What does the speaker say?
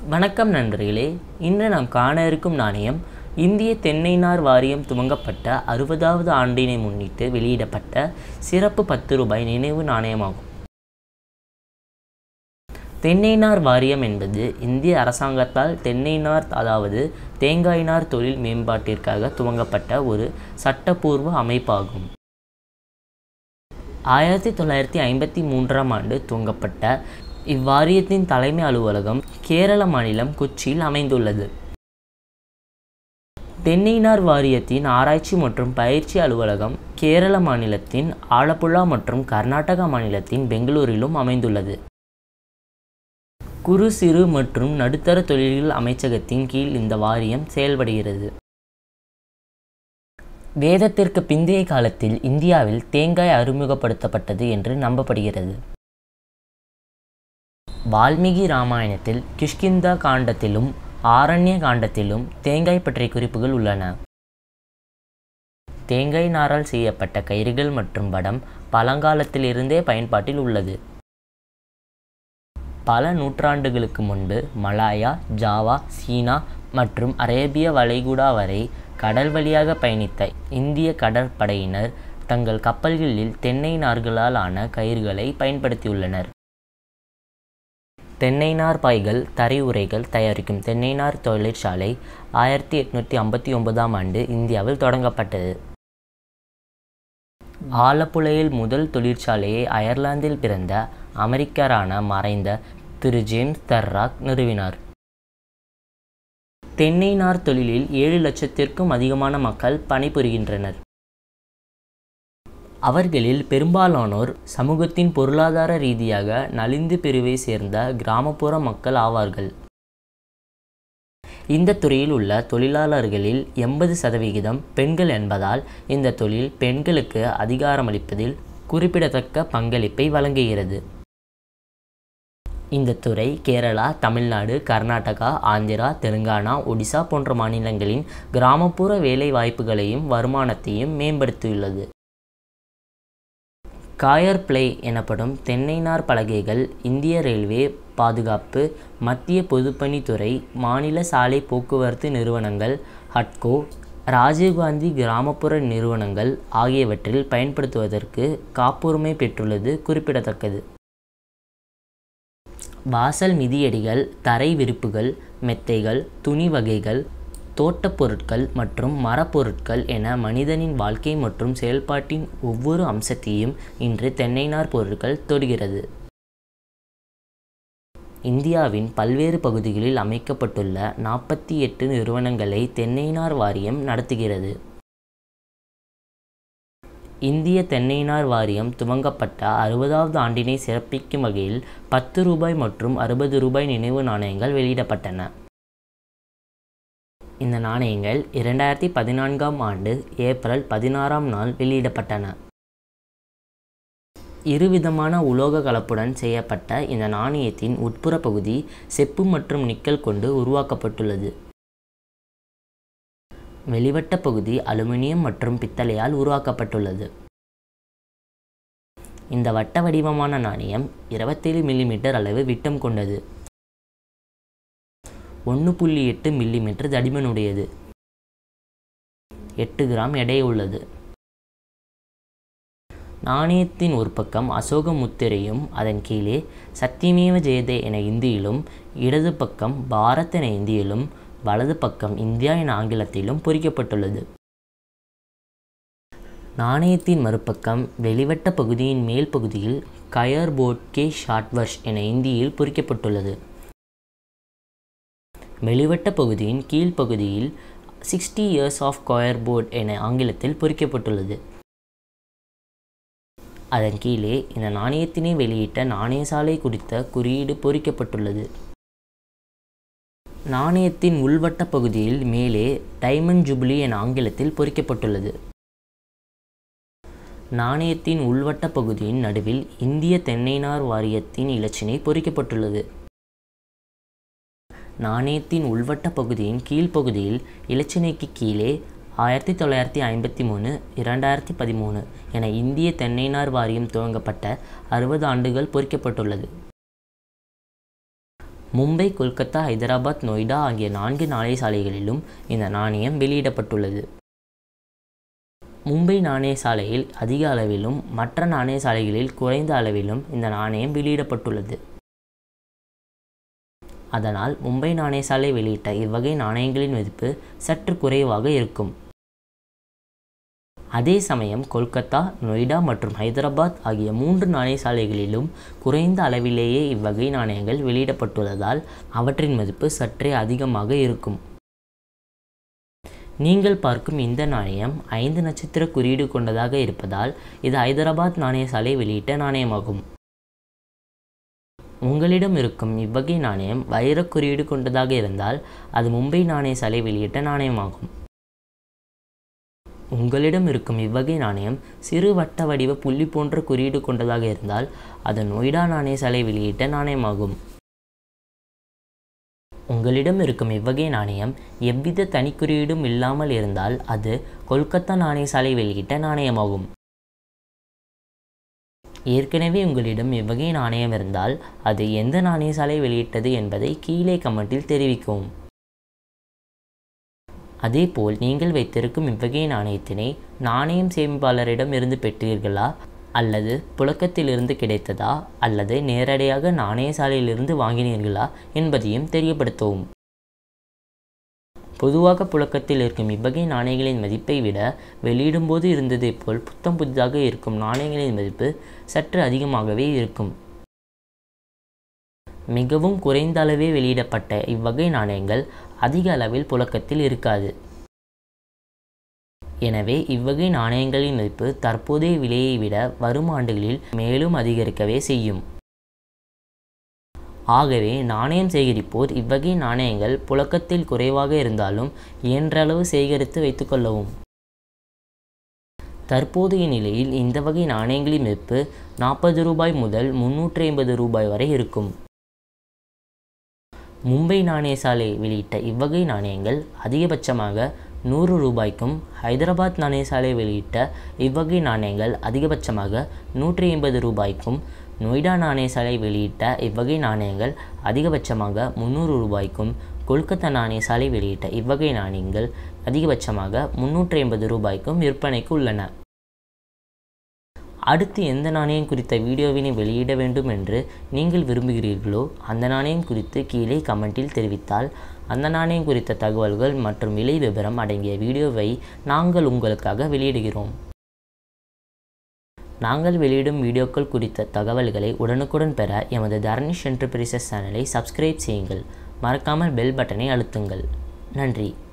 வணக்கம் நண்பர்களே இன்று நாம் காண இருக்கும் நாணயம் இந்திய தென்னை நார் வாரியம் துவங்கப்பட்ட அறுபதாவது ஆண்டினை முன்னிட்டு வெளியிடப்பட்ட சிறப்பு பத்து ரூபாய் நினைவு நாணயமாகும் தென்னை நார் வாரியம் என்பது இந்திய அரசாங்கத்தால் தென்னை நார் அதாவது தேங்காய் நார் தொழில் மேம்பாட்டிற்காக துவங்கப்பட்ட ஒரு சட்டப்பூர்வ அமைப்பாகும் ஆயிரத்தி தொள்ளாயிரத்தி ஐம்பத்தி மூன்றாம் ஆண்டு துவங்கப்பட்ட இவ்வாரியத்தின் தலைமை அலுவலகம் கேரள மாநிலம் கொச்சியில் அமைந்துள்ளது தென்னைநார் வாரியத்தின் ஆராய்ச்சி மற்றும் பயிற்சி அலுவலகம் கேரள மாநிலத்தின் ஆலப்புழா மற்றும் கர்நாடகா மாநிலத்தின் பெங்களூரிலும் அமைந்துள்ளது குறு சிறு மற்றும் நடுத்தர தொழில்கள் அமைச்சகத்தின் கீழ் இந்த வாரியம் செயல்படுகிறது வேதத்திற்கு பிந்தைய காலத்தில் இந்தியாவில் தேங்காய் அறிமுகப்படுத்தப்பட்டது என்று நம்பப்படுகிறது வால்மீகி ராமாயணத்தில் கிஷ்கிந்தா காண்டத்திலும் ஆரண்ய காண்டத்திலும் தேங்காய் பற்றிய குறிப்புகள் உள்ளன தேங்காய் நாரால் செய்யப்பட்ட கயிறுகள் மற்றும் வடம் பழங்காலத்திலிருந்தே பயன்பாட்டில் உள்ளது பல நூற்றாண்டுகளுக்கு முன்பு மலாயா ஜாவா சீனா மற்றும் அரேபிய வளைகுடா வரை கடல் வழியாக பயணித்த இந்திய கடற்படையினர் தங்கள் கப்பல்களில் தென்னை நார்களால் ஆன கயிறுகளை பயன்படுத்தியுள்ளனர் தென்னை நார் பாய்கள் தரை உரைகள் தயாரிக்கும் தென்னை நார் தொழிற்சாலை ஆயிரத்தி எட்நூற்றி ஐம்பத்தி ஒன்பதாம் ஆண்டு இந்தியாவில் தொடங்கப்பட்டது ஆலப்புழையில் முதல் தொழிற்சாலையை அயர்லாந்தில் பிறந்த அமெரிக்கரான மறைந்த திரு ஜேம்ஸ் தர்ராக் நிறுவினார் தென்னை நார் தொழிலில் ஏழு லட்சத்திற்கும் அதிகமான மக்கள் பணிபுரிகின்றனர் அவர்களில் பெரும்பாலானோர் சமூகத்தின் பொருளாதார ரீதியாக நலிந்து பிரிவை சேர்ந்த கிராமப்புற மக்கள் ஆவார்கள் இந்த துறையில் உள்ள தொழிலாளர்களில் எண்பது சதவிகிதம் பெண்கள் என்பதால் இந்த தொழில் பெண்களுக்கு அதிகாரமளிப்பதில் குறிப்பிடத்தக்க பங்களிப்பை வழங்குகிறது இந்த துறை கேரளா தமிழ்நாடு கர்நாடகா ஆந்திரா தெலுங்கானா ஒடிசா போன்ற மாநிலங்களின் கிராமப்புற வேலை வாய்ப்புகளையும் வருமானத்தையும் மேம்படுத்தியுள்ளது காயர் பிளே எனப்படும் தென்னை நார் பலகைகள் இந்திய ரயில்வே பாதுகாப்பு மத்திய பொதுப்பணித்துறை மாநில சாலை போக்குவரத்து நிறுவனங்கள் ஹட்கோ ராஜீவ்காந்தி கிராமப்புற நிறுவனங்கள் ஆகியவற்றில் பயன்படுத்துவதற்கு காப்புரிமை பெற்றுள்ளது குறிப்பிடத்தக்கது வாசல் மிதியடிகள் தரை விரிப்புகள் மெத்தைகள் துணி வகைகள் தோட்டப் பொருட்கள் மற்றும் மரப்பொருட்கள் என மனிதனின் வாழ்க்கை மற்றும் செயல்பாட்டின் ஒவ்வொரு அம்சத்தையும் இன்று தென்னைநார் பொருட்கள் தொடுகிறது இந்தியாவின் பல்வேறு பகுதிகளில் அமைக்கப்பட்டுள்ள நாற்பத்தி எட்டு நிறுவனங்களை தென்னைநார் வாரியம் நடத்துகிறது இந்திய தென்னைநார் வாரியம் துவங்கப்பட்ட அறுபதாவது ஆண்டினை சிறப்பிக்கும் வகையில் பத்து ரூபாய் மற்றும் அறுபது ரூபாய் நினைவு நாணயங்கள் வெளியிடப்பட்டன இந்த நாணயங்கள் இரண்டாயிரத்தி பதினான்காம் ஆண்டு ஏப்ரல் பதினாறாம் நாள் வெளியிடப்பட்டன இருவிதமான உலோக கலப்புடன் செய்யப்பட்ட இந்த நாணயத்தின் உட்புற பகுதி செப்பு மற்றும் நிக்கல் கொண்டு உருவாக்கப்பட்டுள்ளது வெளிவட்ட பகுதி அலுமினியம் மற்றும் பித்தளையால் உருவாக்கப்பட்டுள்ளது இந்த வட்ட வடிவமான நாணயம் இருபத்தேழு மில்லிமீட்டர் அளவு விட்டம் கொண்டது ஒன்று புள்ளி எட்டு மில்லிமீட்டர் தடிமனுடையது எட்டு கிராம் எடை உள்ளது நாணயத்தின் ஒரு பக்கம் அசோக முத்திரையும் அதன் கீழே சத்தியமேவ ஜெயதே என இந்தியிலும் இடது பக்கம் பாரத் என இந்தியிலும் வலது பக்கம் இந்தியா என ஆங்கிலத்திலும் பொறிக்கப்பட்டுள்ளது நாணயத்தின் மறுபக்கம் வெளிவட்ட பகுதியின் மேல் பகுதியில் கயர் போர்ட் கே ஷார்ட்வர்ஷ் என இந்தியில் பொறிக்கப்பட்டுள்ளது வெளிவட்ட பகுதியின் கீழ்ப்பகுதியில் sixty years of coir board என ஆங்கிலத்தில் பொறிக்கப்பட்டுள்ளது அதன் கீழே இந்த நாணயத்தினை வெளியிட்ட நாணயசாலை குறித்த குறியீடு பொறிக்கப்பட்டுள்ளது நாணயத்தின் உள்வட்ட பகுதியில் மேலே டைமண்ட் ஜூபிலி என ஆங்கிலத்தில் பொறிக்கப்பட்டுள்ளது நாணயத்தின் உள்வட்ட பகுதியின் நடுவில் இந்திய தென்னைநார் வாரியத்தின் இலச்சினை பொறிக்கப்பட்டுள்ளது நாணயத்தின் உள்வட்ட பகுதியின் கீழ்ப்பகுதியில் இலச்சினைக்கு கீழே ஆயிரத்தி தொள்ளாயிரத்தி ஐம்பத்தி மூணு இரண்டாயிரத்தி பதிமூணு என இந்திய தென்னைநார் வாரியம் துவங்கப்பட்ட அறுபது ஆண்டுகள் பொறிக்கப்பட்டுள்ளது மும்பை கொல்கத்தா ஹைதராபாத் நொய்டா ஆகிய நான்கு நாணய சாலைகளிலும் இந்த நாணயம் வெளியிடப்பட்டுள்ளது மும்பை நாணய சாலையில் அதிக அளவிலும் மற்ற நாணய சாலைகளில் குறைந்த அளவிலும் இந்த நாணயம் வெளியிடப்பட்டுள்ளது அதனால் மும்பை நாணய சாலை வெளியிட்ட இவ்வகை நாணயங்களின் மதிப்பு சற்று குறைவாக இருக்கும் அதே சமயம் கொல்கத்தா நொய்டா மற்றும் ஹைதராபாத் ஆகிய மூன்று நாணய சாலைகளிலும் குறைந்த அளவிலேயே இவ்வகை நாணயங்கள் வெளியிடப்பட்டுள்ளதால் அவற்றின் மதிப்பு சற்றே அதிகமாக இருக்கும் நீங்கள் பார்க்கும் இந்த நாணயம் ஐந்து நட்சத்திர குறியீடு கொண்டதாக இருப்பதால் இது ஹைதராபாத் நாணய சாலை வெளியிட்ட நாணயமாகும் உங்களிடம் இருக்கும் இவ்வகை நாணயம் வைரக் குறியீடு கொண்டதாக இருந்தால் அது மும்பை நாணய சாலை வெளியிட்ட நாணயமாகும் உங்களிடம் இருக்கும் இவ்வகை நாணயம் சிறு வட்ட வடிவ புள்ளி போன்ற குறியீடு கொண்டதாக இருந்தால் அது நொய்டா நாணய சாலை வெளியிட்ட நாணயமாகும் உங்களிடம் இருக்கும் இவ்வகை நாணயம் எவ்வித தனிக்குறியீடும் இல்லாமல் இருந்தால் அது கொல்கத்தா நாணய சாலை வெளியிட்ட நாணயமாகும் ஏற்கனவே உங்களிடம் இவ்வகை நாணயம் இருந்தால் அது எந்த நாணய சாலை வெளியிட்டது என்பதை கீழே கமெண்டில் தெரிவிக்கவும் அதேபோல் நீங்கள் வைத்திருக்கும் இவ்வகை நாணயத்தினை நாணயம் சேமிப்பாளரிடம் இருந்து பெற்றீர்களா அல்லது புழக்கத்திலிருந்து கிடைத்ததா அல்லது நேரடியாக நாணய சாலையிலிருந்து வாங்கினீர்களா என்பதையும் தெரியப்படுத்தவும் பொதுவாக புழக்கத்தில் இருக்கும் இவ்வகை நாணயங்களின் மதிப்பை விட வெளியிடும்போது இருந்ததை போல் புத்தம் புதிதாக இருக்கும் நாணயங்களின் மதிப்பு சற்று அதிகமாகவே இருக்கும் மிகவும் குறைந்த அளவே வெளியிடப்பட்ட இவ்வகை நாணயங்கள் அதிக அளவில் புழக்கத்தில் இருக்காது எனவே இவ்வகை நாணயங்களின் மதிப்பு தற்போதைய விலையை விட வரும் ஆண்டுகளில் மேலும் அதிகரிக்கவே செய்யும் ஆகவே நாணயம் சேகரிப்போர் இவ்வகை நாணயங்கள் புழக்கத்தில் குறைவாக இருந்தாலும் இயன்றளவு சேகரித்து வைத்துக்கொள்ளவும் தற்போதைய நிலையில் இந்த வகை நாணயங்களின் மதிப்பு நாற்பது ரூபாய் முதல் முன்னூற்றி ஐம்பது ரூபாய் வரை இருக்கும் மும்பை நாணய சாலை வெளியிட்ட இவ்வகை நாணயங்கள் அதிகபட்சமாக நூறு ரூபாய்க்கும் ஹைதராபாத் நாணய சாலை வெளியிட்ட இவ்வகை நாணயங்கள் அதிகபட்சமாக நூற்றி ஐம்பது ரூபாய்க்கும் நொய்டா நாணய சாலை வெளியிட்ட இவ்வகை நாணயங்கள் அதிகபட்சமாக முந்நூறு ரூபாய்க்கும் கொல்கத்தா நாணய சாலை வெளியிட்ட இவ்வகை நாணயங்கள் அதிகபட்சமாக முன்னூற்றி ஐம்பது ரூபாய்க்கும் விற்பனைக்கு உள்ளன அடுத்து எந்த நாணயம் குறித்த வீடியோவினை வெளியிட வேண்டும் என்று நீங்கள் விரும்புகிறீர்களோ அந்த நாணயம் குறித்து கீழே கமெண்டில் தெரிவித்தால் அந்த நாணயம் குறித்த தகவல்கள் மற்றும் விலை விவரம் அடங்கிய வீடியோவை நாங்கள் உங்களுக்காக வெளியிடுகிறோம் நாங்கள் வெளியிடும் வீடியோக்கள் குறித்த தகவல்களை உடனுக்குடன் பெற எமது தர்னிஷ் என்டர்பிரைசஸ் சேனலை சப்ஸ்கிரைப் செய்யுங்கள் மறக்காமல் பெல் பட்டனை அழுத்துங்கள் நன்றி